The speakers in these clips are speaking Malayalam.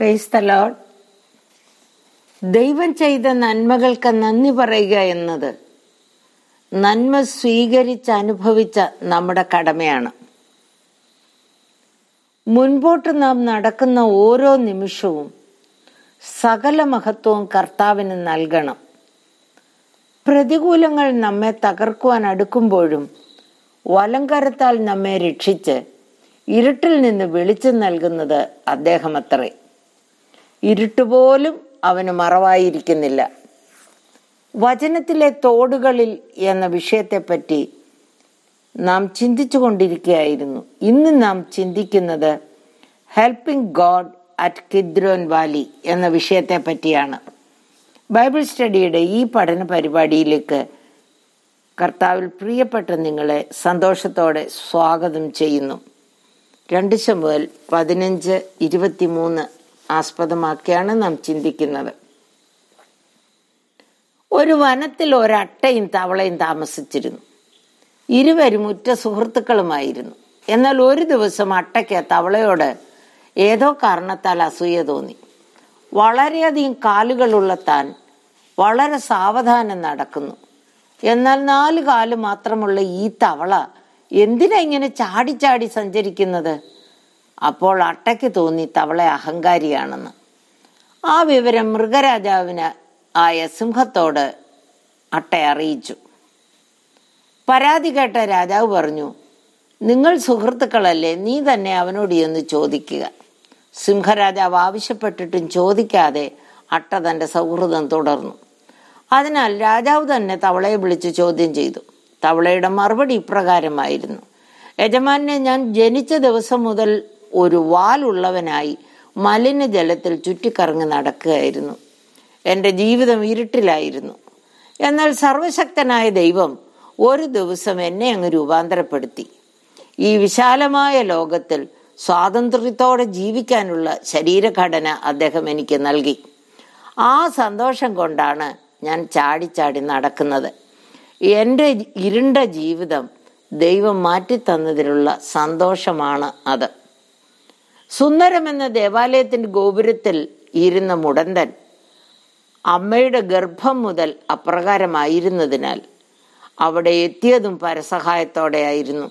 പ്രൈസ് ദ ലോഡ് ദൈവം ചെയ്ത നന്മകൾക്ക് നന്ദി പറയുക എന്നത് നന്മ സ്വീകരിച്ച് അനുഭവിച്ച നമ്മുടെ കടമയാണ് മുൻപോട്ട് നാം നടക്കുന്ന ഓരോ നിമിഷവും സകല മഹത്വവും കർത്താവിന് നൽകണം പ്രതികൂലങ്ങൾ നമ്മെ തകർക്കുവാൻ അടുക്കുമ്പോഴും വലങ്കരത്താൽ നമ്മെ രക്ഷിച്ച് ഇരുട്ടിൽ നിന്ന് വെളിച്ചം നൽകുന്നത് അദ്ദേഹമത്രേ ഇരുട്ടുപോലും അവന് മറവായിരിക്കുന്നില്ല വചനത്തിലെ തോടുകളിൽ എന്ന വിഷയത്തെപ്പറ്റി നാം ചിന്തിച്ചു കൊണ്ടിരിക്കുകയായിരുന്നു ഇന്ന് നാം ചിന്തിക്കുന്നത് helping God at Kidron valley എന്ന വിഷയത്തെ പറ്റിയാണ് ബൈബിൾ സ്റ്റഡിയുടെ ഈ പഠന പരിപാടിയിലേക്ക് കർത്താവിൽ പ്രിയപ്പെട്ട നിങ്ങളെ സന്തോഷത്തോടെ സ്വാഗതം ചെയ്യുന്നു രണ്ട് ശമുവൽ പതിനഞ്ച് ഇരുപത്തിമൂന്ന് ആസ്പദമാക്കിയാണ് നാം ചിന്തിക്കുന്നത് ഒരു വനത്തിൽ ഒരട്ടയും തവളയും താമസിച്ചിരുന്നു ഇരുവരും ഉറ്റ സുഹൃത്തുക്കളുമായിരുന്നു എന്നാൽ ഒരു ദിവസം അട്ടയ്ക്ക് തവളയോട് ഏതോ കാരണത്താൽ അസൂയ തോന്നി വളരെയധികം കാലുകളുള്ള താൻ വളരെ സാവധാനം നടക്കുന്നു എന്നാൽ നാല് കാല് മാത്രമുള്ള ഈ തവള എന്തിനാ ഇങ്ങനെ ചാടി ചാടി സഞ്ചരിക്കുന്നത് അപ്പോൾ അട്ടയ്ക്ക് തോന്നി തവള അഹങ്കാരിയാണെന്ന് ആ വിവരം മൃഗരാജാവിന് ആയ സിംഹത്തോട് അട്ട അറിയിച്ചു പരാതി കേട്ട രാജാവ് പറഞ്ഞു നിങ്ങൾ സുഹൃത്തുക്കളല്ലേ നീ തന്നെ അവനോട് എന്ന് ചോദിക്കുക സിംഹരാജാവ് ആവശ്യപ്പെട്ടിട്ടും ചോദിക്കാതെ അട്ട തന്റെ സൗഹൃദം തുടർന്നു അതിനാൽ രാജാവ് തന്നെ തവളയെ വിളിച്ച് ചോദ്യം ചെയ്തു തവളയുടെ മറുപടി ഇപ്രകാരമായിരുന്നു യജമാനെ ഞാൻ ജനിച്ച ദിവസം മുതൽ ഒരു വാലുള്ളവനായി മലിനജലത്തിൽ ചുറ്റിക്കറങ്ങി നടക്കുകയായിരുന്നു എൻ്റെ ജീവിതം ഇരുട്ടിലായിരുന്നു എന്നാൽ സർവശക്തനായ ദൈവം ഒരു ദിവസം എന്നെ അങ്ങ് രൂപാന്തരപ്പെടുത്തി ഈ വിശാലമായ ലോകത്തിൽ സ്വാതന്ത്ര്യത്തോടെ ജീവിക്കാനുള്ള ശരീരഘടന അദ്ദേഹം എനിക്ക് നൽകി ആ സന്തോഷം കൊണ്ടാണ് ഞാൻ ചാടിച്ചാടി നടക്കുന്നത് എൻ്റെ ഇരുണ്ട ജീവിതം ദൈവം മാറ്റിത്തന്നതിലുള്ള സന്തോഷമാണ് അത് സുന്ദരമെന്ന ദേവാലയത്തിന്റെ ഗോപുരത്തിൽ ഇരുന്ന മുടന്തൻ അമ്മയുടെ ഗർഭം മുതൽ അപ്രകാരമായിരുന്നതിനാൽ അവിടെ എത്തിയതും പരസഹായത്തോടെയായിരുന്നു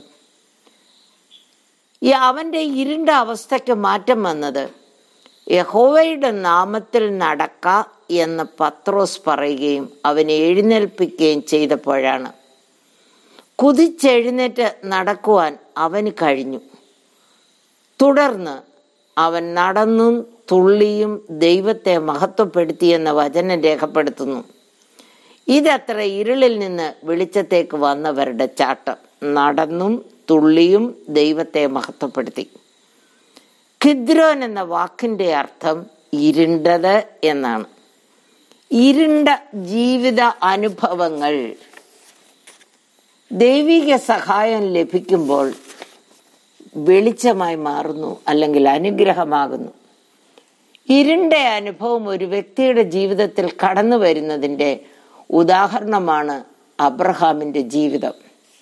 ഈ അവന്റെ ഇരുണ്ട അവസ്ഥയ്ക്ക് മാറ്റം വന്നത് യഹോവയുടെ നാമത്തിൽ നടക്ക എന്ന് പത്രോസ് പറയുകയും അവനെ എഴുന്നേൽപ്പിക്കുകയും ചെയ്തപ്പോഴാണ് കുതിച്ചെഴുന്നേറ്റ് നടക്കുവാൻ അവന് കഴിഞ്ഞു തുടർന്ന് അവൻ നടന്നും തുള്ളിയും ദൈവത്തെ മഹത്വപ്പെടുത്തിയെന്ന വചനം രേഖപ്പെടുത്തുന്നു ഇതത്ര ഇരുളിൽ നിന്ന് വെളിച്ചത്തേക്ക് വന്നവരുടെ ചാട്ടം നടന്നും തുള്ളിയും ദൈവത്തെ മഹത്വപ്പെടുത്തി ഖിദ്രോൻ എന്ന വാക്കിന്റെ അർത്ഥം ഇരുണ്ടത് എന്നാണ് ഇരുണ്ട ജീവിത അനുഭവങ്ങൾ ദൈവിക സഹായം ലഭിക്കുമ്പോൾ വെളിച്ചമായി മാറുന്നു അല്ലെങ്കിൽ അനുഗ്രഹമാകുന്നു ഇരുണ്ട അനുഭവം ഒരു വ്യക്തിയുടെ ജീവിതത്തിൽ കടന്നു വരുന്നതിൻ്റെ ഉദാഹരണമാണ് അബ്രഹാമിന്റെ ജീവിതം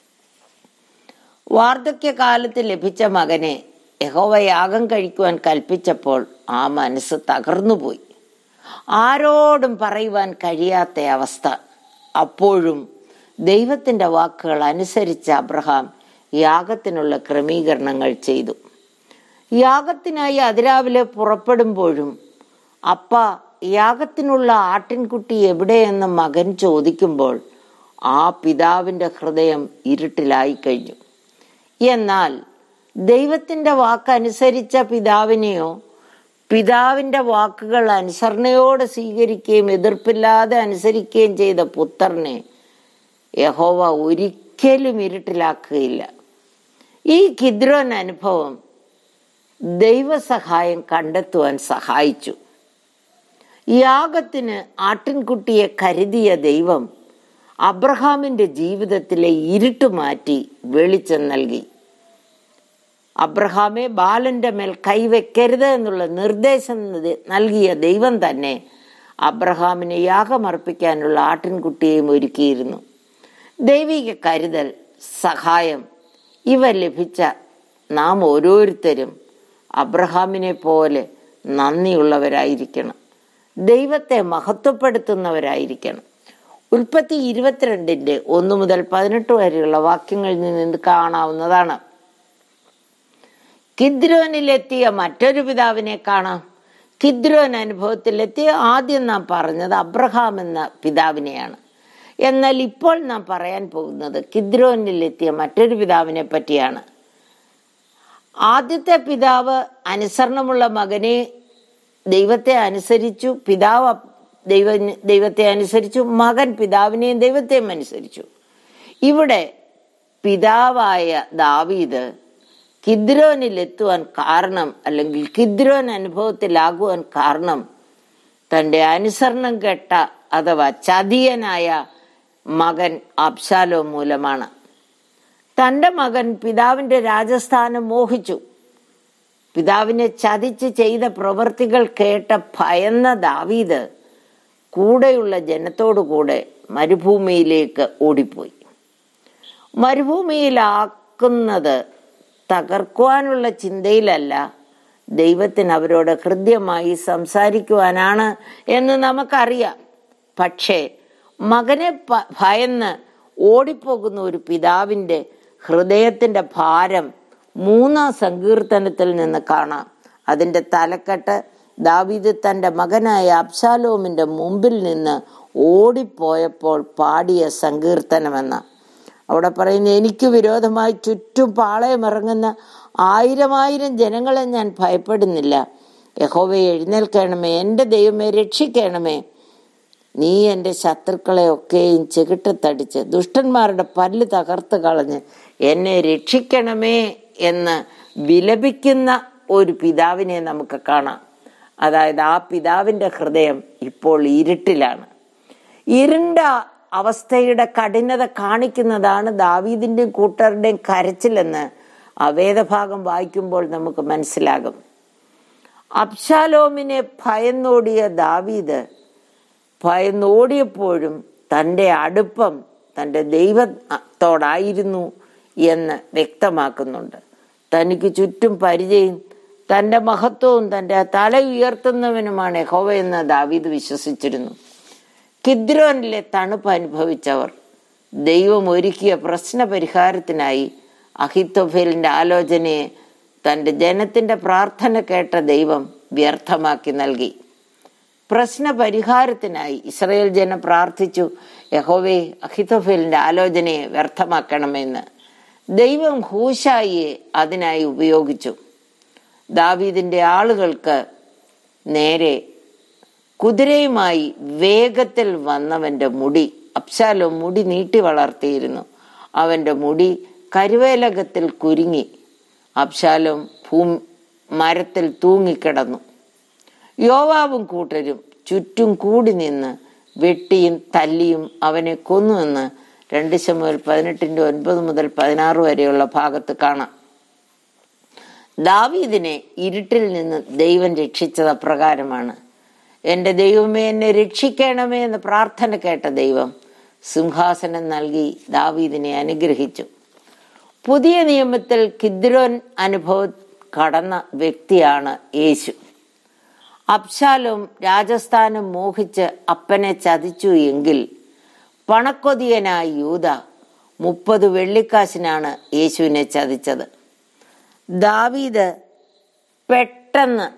വാർദ്ധക്യകാലത്ത് ലഭിച്ച മകനെ യഹോവ യാഗം കഴിക്കുവാൻ കൽപ്പിച്ചപ്പോൾ ആ മനസ്സ് തകർന്നുപോയി ആരോടും പറയുവാൻ കഴിയാത്ത അവസ്ഥ അപ്പോഴും ദൈവത്തിന്റെ വാക്കുകൾ അനുസരിച്ച് അബ്രഹാം യാഗത്തിനുള്ള ക്രമീകരണങ്ങൾ ചെയ്തു യാഗത്തിനായി അതിരാവിലെ പുറപ്പെടുമ്പോഴും അപ്പ യാഗത്തിനുള്ള ആട്ടിൻകുട്ടി എവിടെയെന്ന് മകൻ ചോദിക്കുമ്പോൾ ആ പിതാവിന്റെ ഹൃദയം ഇരുട്ടിലായി കഴിഞ്ഞു എന്നാൽ ദൈവത്തിന്റെ വാക്കനുസരിച്ച പിതാവിനെയോ പിതാവിന്റെ വാക്കുകൾ അനുസരണയോടെ സ്വീകരിക്കുകയും എതിർപ്പില്ലാതെ അനുസരിക്കുകയും ചെയ്ത പുത്രനെ യഹോവ ഒരിക്കലും ഇരുട്ടിലാക്കുകയില്ല ഈ കിദ്രോൻ അനുഭവം ദൈവസഹായം കണ്ടെത്തുവാൻ സഹായിച്ചു യാഗത്തിന് ആട്ടിൻകുട്ടിയെ കരുതിയ ദൈവം അബ്രഹാമിന്റെ ജീവിതത്തിലെ ഇരുട്ട് മാറ്റി വെളിച്ചം നൽകി അബ്രഹാമെ ബാലന്റെ മേൽ കൈവെക്കരുത് എന്നുള്ള നിർദ്ദേശം നൽകിയ ദൈവം തന്നെ അബ്രഹാമിന് യാഗമർപ്പിക്കാനുള്ള ആട്ടിൻകുട്ടിയെയും ഒരുക്കിയിരുന്നു ദൈവിക കരുതൽ സഹായം ഇവ ലഭിച്ച നാം ഓരോരുത്തരും അബ്രഹാമിനെ പോലെ നന്ദിയുള്ളവരായിരിക്കണം ദൈവത്തെ മഹത്വപ്പെടുത്തുന്നവരായിരിക്കണം ഉൽപ്പത്തി ഇരുപത്തിരണ്ടിന്റെ ഒന്ന് മുതൽ പതിനെട്ട് വരെയുള്ള വാക്യങ്ങളിൽ നിന്ന് ഇത് കാണാവുന്നതാണ് കിദ്രോനിലെത്തിയ മറ്റൊരു പിതാവിനെ കാണാം കിദ്രോൻ അനുഭവത്തിലെത്തിയ ആദ്യം നാം പറഞ്ഞത് അബ്രഹാം എന്ന പിതാവിനെയാണ് എന്നാൽ ഇപ്പോൾ നാം പറയാൻ പോകുന്നത് കിദ്രോനിലെത്തിയ മറ്റൊരു പിതാവിനെ പറ്റിയാണ് ആദ്യത്തെ പിതാവ് അനുസരണമുള്ള മകനെ ദൈവത്തെ അനുസരിച്ചു പിതാവ് ദൈവ ദൈവത്തെ അനുസരിച്ചു മകൻ പിതാവിനെയും ദൈവത്തെയും അനുസരിച്ചു ഇവിടെ പിതാവായ ദാവീദ് കിദ്രോനിലെത്തുവാൻ കാരണം അല്ലെങ്കിൽ കിദ്രോൻ അനുഭവത്തിലാകുവാൻ കാരണം തന്റെ അനുസരണം കെട്ട അഥവാ ചതിയനായ മകൻ അബ്ശാലോ മൂലമാണ് തന്റെ മകൻ പിതാവിന്റെ രാജസ്ഥാനം മോഹിച്ചു പിതാവിനെ ചതിച്ച് ചെയ്ത പ്രവൃത്തികൾ കേട്ട ഭയന്ന ദാവീദ് കൂടെയുള്ള ജനത്തോടു കൂടെ മരുഭൂമിയിലേക്ക് ഓടിപ്പോയി മരുഭൂമിയിലാക്കുന്നത് തകർക്കുവാനുള്ള ചിന്തയിലല്ല ദൈവത്തിന് അവരോട് ഹൃദ്യമായി സംസാരിക്കുവാനാണ് എന്ന് നമുക്കറിയാം പക്ഷേ മകനെ ഭയന്ന് ഓടിപ്പോകുന്ന ഒരു പിതാവിന്റെ ഹൃദയത്തിന്റെ ഭാരം മൂന്നാം സങ്കീർത്തനത്തിൽ നിന്ന് കാണാം അതിന്റെ തലക്കെട്ട് ദാവീദ് തന്റെ മകനായ അബ്ശാലോമിന്റെ മുമ്പിൽ നിന്ന് ഓടിപ്പോയപ്പോൾ പാടിയ സങ്കീർത്തനമെന്ന അവിടെ പറയുന്ന എനിക്ക് വിരോധമായി ചുറ്റും പാളയമിറങ്ങുന്ന ആയിരം ആയിരം ജനങ്ങളെ ഞാൻ ഭയപ്പെടുന്നില്ല യഹോവയെ എഴുന്നേൽക്കണമേ എൻ്റെ ദൈവമേ രക്ഷിക്കണമേ നീ എൻ്റെ ശത്രുക്കളെ ഒക്കെയും ചെകിട്ടത്തടിച്ച് ദുഷ്ടന്മാരുടെ പല്ല് തകർത്ത് കളഞ്ഞ് എന്നെ രക്ഷിക്കണമേ എന്ന് വിലപിക്കുന്ന ഒരു പിതാവിനെ നമുക്ക് കാണാം അതായത് ആ പിതാവിന്റെ ഹൃദയം ഇപ്പോൾ ഇരുട്ടിലാണ് ഇരുണ്ട അവസ്ഥയുടെ കഠിനത കാണിക്കുന്നതാണ് ദാവീദിന്റെയും കൂട്ടരുടെയും കരച്ചിലെന്ന് ആ വേദഭാഗം വായിക്കുമ്പോൾ നമുക്ക് മനസ്സിലാകും അബ്ശാലോമിനെ ഭയന്നോടിയ ദാവീദ് ഭയന്നോടിയപ്പോഴും തൻ്റെ അടുപ്പം തൻ്റെ ദൈവത്തോടായിരുന്നു എന്ന് വ്യക്തമാക്കുന്നുണ്ട് തനിക്ക് ചുറ്റും പരിചയം തൻ്റെ മഹത്വവും തൻ്റെ തല ഉയർത്തുന്നവനുമാണ് യഹോവ എന്ന് ദാവീദ് വിശ്വസിച്ചിരുന്നു കിദ്രോനിലെ തണുപ്പ് അനുഭവിച്ചവർ ദൈവം ഒരുക്കിയ പ്രശ്ന പരിഹാരത്തിനായി അഹിത്തോഫേലിന്റെ ആലോചനയെ തന്റെ ജനത്തിന്റെ പ്രാർത്ഥന കേട്ട ദൈവം വ്യർത്ഥമാക്കി നൽകി പ്രശ്ന പരിഹാരത്തിനായി ഇസ്രയേൽ ജനം പ്രാർത്ഥിച്ചു യഹോവേ അഹിത്തോഫേലിന്റെ ആലോചനയെ വ്യർത്ഥമാക്കണമെന്ന് ദൈവം ഹൂശായിയെ അതിനായി ഉപയോഗിച്ചു ദാവീദിന്റെ ആളുകൾക്ക് നേരെ കുതിരയുമായി വേഗത്തിൽ വന്നവന്റെ മുടി അബ്ശാലോ മുടി നീട്ടി വളർത്തിയിരുന്നു അവന്റെ മുടി കരുവേലകത്തിൽ കുരുങ്ങി അബ്ശാലോം ഭൂ മരത്തിൽ തൂങ്ങിക്കിടന്നു യോവാവും കൂട്ടരും ചുറ്റും കൂടി നിന്ന് വെട്ടിയും തല്ലിയും അവനെ കൊന്നുവെന്ന് രണ്ട് ശമുവൽ പതിനെട്ടിന്റെ ഒൻപത് മുതൽ പതിനാറ് വരെയുള്ള ഭാഗത്ത് കാണാം ദാവീദിനെ ഇരുട്ടിൽ നിന്ന് ദൈവം രക്ഷിച്ചത് അപ്രകാരമാണ് എൻ്റെ ദൈവമേ എന്നെ രക്ഷിക്കണമേ എന്ന് പ്രാർത്ഥന കേട്ട ദൈവം സിംഹാസനം നൽകി ദാവീദിനെ അനുഗ്രഹിച്ചു പുതിയ നിയമത്തിൽ കിദ്രോൻ അനുഭവം കടന്ന വ്യക്തിയാണ് യേശു അബ്ശാലും രാജസ്ഥാനം മോഹിച്ച് അപ്പനെ ചതിച്ചു എങ്കിൽ പണക്കൊതിയനായ യൂത മുപ്പത് വെള്ളിക്കാശിനാണ് യേശുവിനെ ചതിച്ചത് ദാവീദ് പെട്ടെന്ന്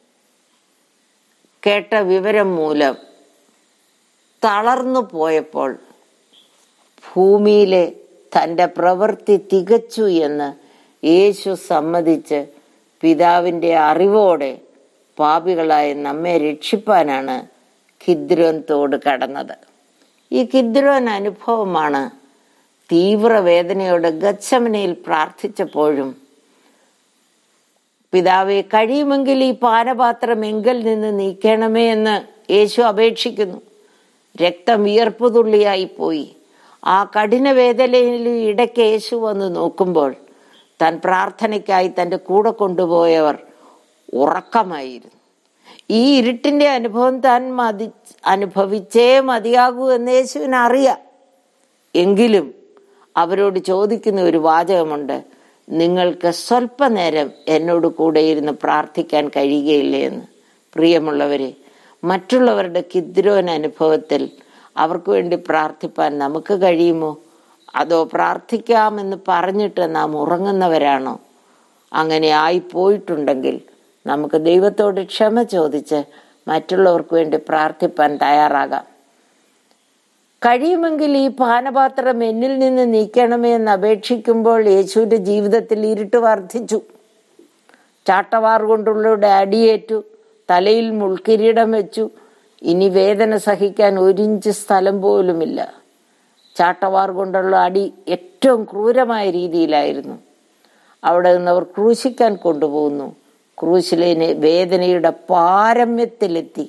കേട്ട വിവരം മൂലം തളർന്നു പോയപ്പോൾ ഭൂമിയിലെ തൻ്റെ പ്രവൃത്തി തികച്ചു എന്ന് യേശു സമ്മതിച്ച് പിതാവിൻ്റെ അറിവോടെ പാപികളായ നമ്മെ രക്ഷിപ്പാനാണ് ഖിദ്രോൻ തോട് കടന്നത് ഈ ഖിദ്രോൻ അനുഭവമാണ് തീവ്രവേദനയോട് ഗച്ഛമനയിൽ പ്രാർത്ഥിച്ചപ്പോഴും പിതാവെ കഴിയുമെങ്കിൽ ഈ പാനപാത്രം എങ്കിൽ നിന്ന് നീക്കണമേ എന്ന് യേശു അപേക്ഷിക്കുന്നു രക്തം വിയർപ്പ് തുള്ളിയായി പോയി ആ കഠിന വേദനയിൽ ഇടയ്ക്ക് യേശു വന്ന് നോക്കുമ്പോൾ താൻ പ്രാർത്ഥനയ്ക്കായി തൻ്റെ കൂടെ കൊണ്ടുപോയവർ ഉറക്കമായിരുന്നു ഈ ഇരുട്ടിന്റെ അനുഭവം താൻ മതി അനുഭവിച്ചേ മതിയാകൂ എന്ന് യേശുവിന് അറിയാം എങ്കിലും അവരോട് ചോദിക്കുന്ന ഒരു വാചകമുണ്ട് നിങ്ങൾക്ക് സ്വല്പനേരം എന്നോട് കൂടെ ഇരുന്ന് പ്രാർത്ഥിക്കാൻ കഴിയുകയില്ലേ എന്ന് പ്രിയമുള്ളവരെ മറ്റുള്ളവരുടെ കിദ്രോൻ അനുഭവത്തിൽ അവർക്ക് വേണ്ടി പ്രാർത്ഥിപ്പാൻ നമുക്ക് കഴിയുമോ അതോ പ്രാർത്ഥിക്കാമെന്ന് പറഞ്ഞിട്ട് നാം ഉറങ്ങുന്നവരാണോ അങ്ങനെ ആയിപ്പോയിട്ടുണ്ടെങ്കിൽ നമുക്ക് ദൈവത്തോട് ക്ഷമ ചോദിച്ച് മറ്റുള്ളവർക്ക് വേണ്ടി പ്രാർത്ഥിപ്പാൻ തയ്യാറാകാം കഴിയുമെങ്കിൽ ഈ പാനപാത്രം എന്നിൽ നിന്ന് നീക്കണമേ എന്ന് അപേക്ഷിക്കുമ്പോൾ യേശുവിന്റെ ജീവിതത്തിൽ ഇരുട്ട് വർദ്ധിച്ചു ചാട്ടവാർ കൊണ്ടുള്ളവരുടെ അടിയേറ്റു തലയിൽ മുൾക്കിരീടം വെച്ചു ഇനി വേദന സഹിക്കാൻ ഒരിഞ്ച് സ്ഥലം പോലുമില്ല ചാട്ടവാർ കൊണ്ടുള്ള അടി ഏറ്റവും ക്രൂരമായ രീതിയിലായിരുന്നു അവിടെ നിന്ന് അവർ ക്രൂശിക്കാൻ കൊണ്ടുപോകുന്നു ക്രൂശിലെ വേദനയുടെ പാരമ്യത്തിലെത്തി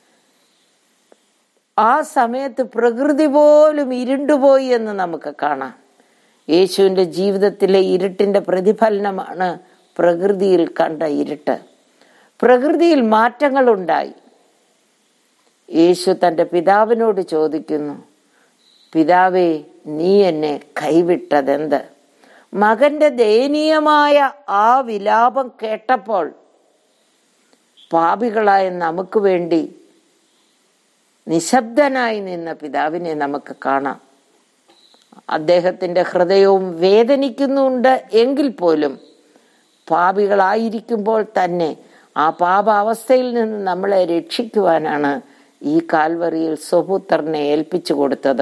ആ സമയത്ത് പ്രകൃതി പോലും ഇരുണ്ടുപോയി എന്ന് നമുക്ക് കാണാം യേശുവിന്റെ ജീവിതത്തിലെ ഇരുട്ടിന്റെ പ്രതിഫലനമാണ് പ്രകൃതിയിൽ കണ്ട ഇരുട്ട് പ്രകൃതിയിൽ മാറ്റങ്ങൾ ഉണ്ടായി യേശു തന്റെ പിതാവിനോട് ചോദിക്കുന്നു പിതാവേ നീ എന്നെ കൈവിട്ടതെന്ത് മകന്റെ ദയനീയമായ ആ വിലാപം കേട്ടപ്പോൾ പാപികളായ നമുക്ക് വേണ്ടി നിശബ്ദനായി നിന്ന പിതാവിനെ നമുക്ക് കാണാം അദ്ദേഹത്തിന്റെ ഹൃദയവും വേദനിക്കുന്നുണ്ട് എങ്കിൽ പോലും പാപികളായിരിക്കുമ്പോൾ തന്നെ ആ പാപാവസ്ഥയിൽ നിന്ന് നമ്മളെ രക്ഷിക്കുവാനാണ് ഈ കാൽവറിയിൽ സ്വപുത്രനെ ഏൽപ്പിച്ചു കൊടുത്തത്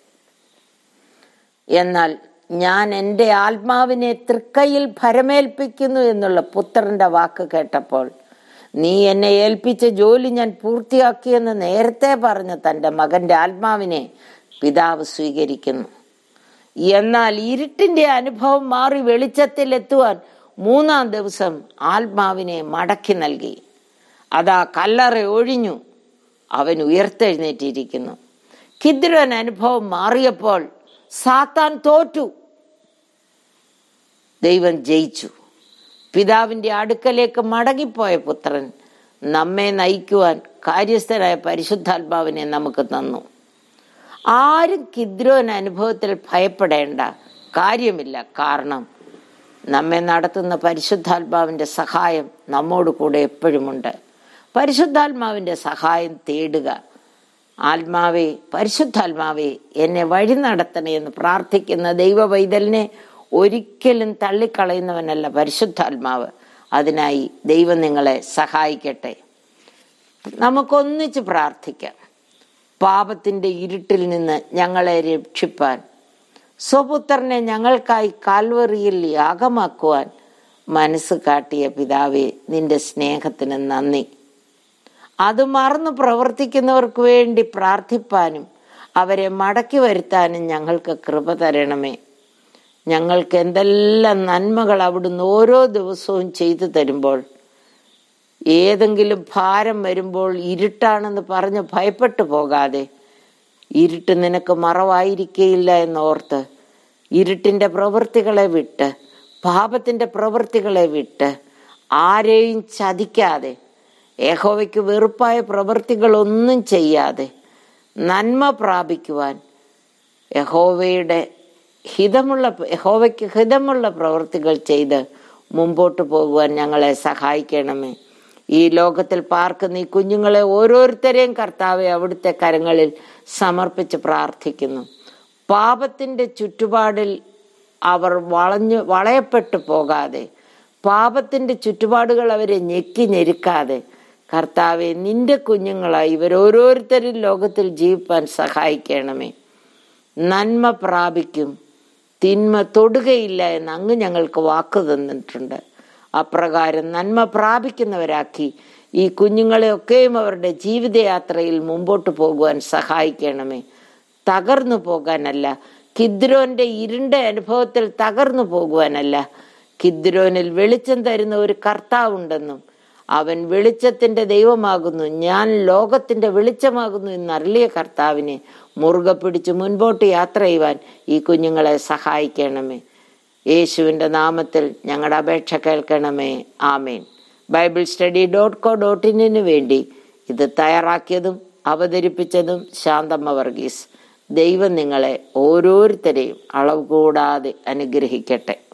എന്നാൽ ഞാൻ എൻ്റെ ആത്മാവിനെ തൃക്കൈയിൽ ഭരമേൽപ്പിക്കുന്നു എന്നുള്ള പുത്രന്റെ വാക്ക് കേട്ടപ്പോൾ നീ എന്നെ ഏൽപ്പിച്ച ജോലി ഞാൻ പൂർത്തിയാക്കിയെന്ന് നേരത്തെ പറഞ്ഞ തൻ്റെ മകന്റെ ആത്മാവിനെ പിതാവ് സ്വീകരിക്കുന്നു എന്നാൽ ഇരുട്ടിന്റെ അനുഭവം മാറി വെളിച്ചത്തിൽ എത്തുവാൻ മൂന്നാം ദിവസം ആത്മാവിനെ മടക്കി നൽകി അതാ കല്ലറ ഒഴിഞ്ഞു അവൻ ഉയർത്തെഴുന്നേറ്റിരിക്കുന്നു കിദ്രോൻ അനുഭവം മാറിയപ്പോൾ സാത്താൻ തോറ്റു ദൈവം ജയിച്ചു പിതാവിന്റെ അടുക്കലേക്ക് മടങ്ങിപ്പോയ പുത്രൻ നമ്മെ നയിക്കുവാൻ കാര്യസ്ഥനായ പരിശുദ്ധാത്മാവിനെ നമുക്ക് തന്നു ആരും കിദ്രോൻ അനുഭവത്തിൽ ഭയപ്പെടേണ്ട കാര്യമില്ല കാരണം നമ്മെ നടത്തുന്ന പരിശുദ്ധാത്മാവിന്റെ സഹായം നമ്മോട് കൂടെ എപ്പോഴുമുണ്ട് പരിശുദ്ധാത്മാവിന്റെ സഹായം തേടുക ആത്മാവേ പരിശുദ്ധാത്മാവേ എന്നെ വഴി നടത്തണേ എന്ന് പ്രാർത്ഥിക്കുന്ന ദൈവ പൈതലിനെ ഒരിക്കലും തള്ളിക്കളയുന്നവനല്ല പരിശുദ്ധാത്മാവ് അതിനായി ദൈവം നിങ്ങളെ സഹായിക്കട്ടെ നമുക്കൊന്നിച്ച് പ്രാർത്ഥിക്കാം പാപത്തിന്റെ ഇരുട്ടിൽ നിന്ന് ഞങ്ങളെ രക്ഷിപ്പാൻ സ്വപുത്രനെ ഞങ്ങൾക്കായി കാൽവറിയിൽ യാഗമാക്കുവാൻ മനസ്സ് കാട്ടിയ പിതാവെ നിന്റെ സ്നേഹത്തിന് നന്ദി അത് മറന്നു പ്രവർത്തിക്കുന്നവർക്ക് വേണ്ടി പ്രാർത്ഥിപ്പാനും അവരെ മടക്കി വരുത്താനും ഞങ്ങൾക്ക് കൃപ തരണമേ ഞങ്ങൾക്ക് എന്തെല്ലാം നന്മകൾ അവിടുന്ന് ഓരോ ദിവസവും ചെയ്തു തരുമ്പോൾ ഏതെങ്കിലും ഭാരം വരുമ്പോൾ ഇരുട്ടാണെന്ന് പറഞ്ഞ് ഭയപ്പെട്ടു പോകാതെ ഇരുട്ട് നിനക്ക് മറവായിരിക്കയില്ല എന്നോർത്ത് ഇരുട്ടിന്റെ പ്രവൃത്തികളെ വിട്ട് പാപത്തിന്റെ പ്രവൃത്തികളെ വിട്ട് ആരെയും ചതിക്കാതെ യഹോവയ്ക്ക് വെറുപ്പായ പ്രവൃത്തികളൊന്നും ചെയ്യാതെ നന്മ പ്രാപിക്കുവാൻ യഹോവയുടെ ഹിതമുള്ള യഹോവയ്ക്ക് ഹിതമുള്ള പ്രവൃത്തികൾ ചെയ്ത് മുമ്പോട്ട് പോകുവാൻ ഞങ്ങളെ സഹായിക്കണമേ ഈ ലോകത്തിൽ പാർക്കുന്ന ഈ കുഞ്ഞുങ്ങളെ ഓരോരുത്തരെയും കർത്താവെ അവിടുത്തെ കരങ്ങളിൽ സമർപ്പിച്ച് പ്രാർത്ഥിക്കുന്നു പാപത്തിന്റെ ചുറ്റുപാടിൽ അവർ വളഞ്ഞു വളയപ്പെട്ടു പോകാതെ പാപത്തിന്റെ ചുറ്റുപാടുകൾ അവരെ ഞെക്കി ഞെരുക്കാതെ കർത്താവെ നിന്റെ കുഞ്ഞുങ്ങളായി ഇവരോരോരുത്തരും ലോകത്തിൽ ജീവിപ്പാൻ സഹായിക്കണമേ നന്മ പ്രാപിക്കും തിന്മ തൊടുകയില്ല എന്ന് അങ്ങ് ഞങ്ങൾക്ക് വാക്ക് തന്നിട്ടുണ്ട് അപ്രകാരം നന്മ പ്രാപിക്കുന്നവരാക്കി ഈ കുഞ്ഞുങ്ങളെയൊക്കെയും അവരുടെ ജീവിതയാത്രയിൽ മുമ്പോട്ട് പോകുവാൻ സഹായിക്കണമേ തകർന്നു പോകാനല്ല കിദ്രോന്റെ ഇരുണ്ട അനുഭവത്തിൽ തകർന്നു പോകുവാനല്ല കിദ്രോനിൽ വെളിച്ചം തരുന്ന ഒരു കർത്താവുണ്ടെന്നും അവൻ വെളിച്ചത്തിന്റെ ദൈവമാകുന്നു ഞാൻ ലോകത്തിന്റെ വെളിച്ചമാകുന്നു എന്നറിയ കർത്താവിനെ മുറുകെ പിടിച്ച് മുൻപോട്ട് യാത്ര ചെയ്യുവാൻ ഈ കുഞ്ഞുങ്ങളെ സഹായിക്കണമേ യേശുവിൻ്റെ നാമത്തിൽ ഞങ്ങളുടെ അപേക്ഷ കേൾക്കണമേ amen Bible study dot co dot ഇന്നിന് വേണ്ടി ഇത് തയ്യാറാക്കിയതും അവതരിപ്പിച്ചതും ശാന്തമ്മ വർഗീസ് ദൈവം നിങ്ങളെ ഓരോരുത്തരെയും അളവ് കൂടാതെ അനുഗ്രഹിക്കട്ടെ